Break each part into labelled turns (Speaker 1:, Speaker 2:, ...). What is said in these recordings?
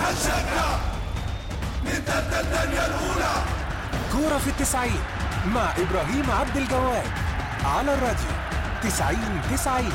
Speaker 1: هنشجع نتقدم الدنيا الأولى
Speaker 2: كورة في التسعين مع إبراهيم عبد الجواد على الراديو تسعين تسعين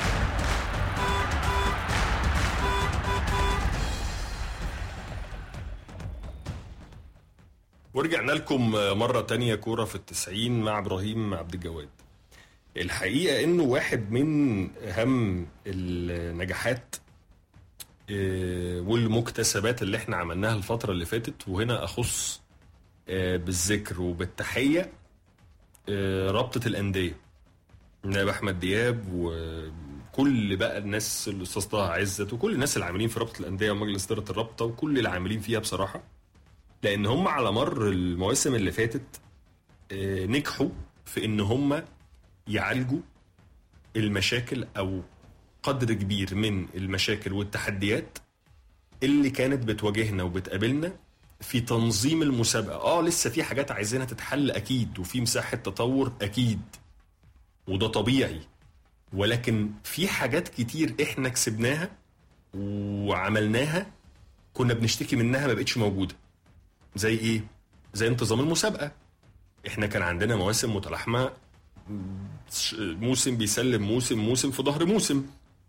Speaker 3: ورجعنا لكم مرة تانية كورة في التسعين مع إبراهيم عبد الجواد الحقيقة إنه واحد من أهم النجاحات آه، والمكتسبات اللي احنا عملناها الفترة اللي فاتت وهنا أخص آه، بالذكر وبالتحية آه، رابطة الأندية نائب أحمد دياب وكل بقى الناس الأستاذ طه عزت وكل الناس اللي عاملين في رابطة الأندية ومجلس إدارة الرابطة وكل اللي عاملين فيها بصراحة لان هم على مر المواسم اللي فاتت آه، نجحوا في ان هم يعالجوا المشاكل او قدر كبير من المشاكل والتحديات اللي كانت بتواجهنا وبتقابلنا في تنظيم المسابقه اه لسه في حاجات عايزينها تتحل اكيد وفي مساحه تطور اكيد وده طبيعي ولكن في حاجات كتير احنا كسبناها وعملناها كنا بنشتكي منها ما بقتش موجوده زي ايه؟ زي انتظام المسابقه احنا كان عندنا مواسم متلاحمه ش- موسم بيسلم موسم موسم في ظهر موسم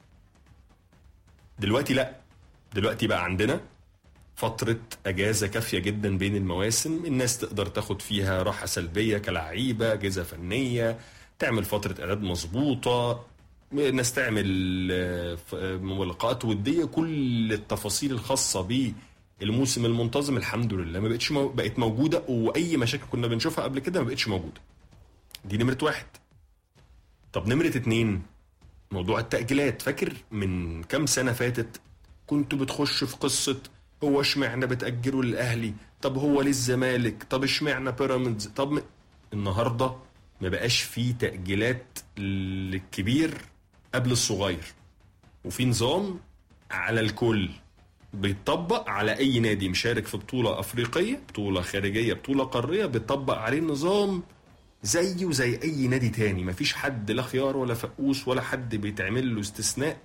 Speaker 3: دلوقتي لا دلوقتي بقى عندنا فترة أجازة كافية جدا بين المواسم الناس تقدر تاخد فيها راحة سلبية كلعيبة أجهزة فنية تعمل فترة إعداد مظبوطة الناس تعمل آه، ف- آه، ملقاءات ودية كل التفاصيل الخاصة بالموسم المنتظم الحمد لله ما بقتش مو... بقت موجودة وأي مشاكل كنا بنشوفها قبل كده ما بقتش موجودة دي نمرة واحد طب نمرة اتنين موضوع التأجيلات فاكر من كام سنة فاتت كنتوا بتخشوا في قصة هو اشمعنى بتأجلوا للأهلي طب هو للزمالك طب اشمعنى بيراميدز طب م... النهاردة ما بقاش فيه تأجيلات للكبير قبل الصغير وفي نظام على الكل بيطبق على اي نادي مشارك في بطوله افريقيه بطوله خارجيه بطوله قاريه بيطبق عليه النظام زيه زي اي نادي تاني مفيش حد لا خيار ولا فقوس ولا حد بيتعمل له استثناء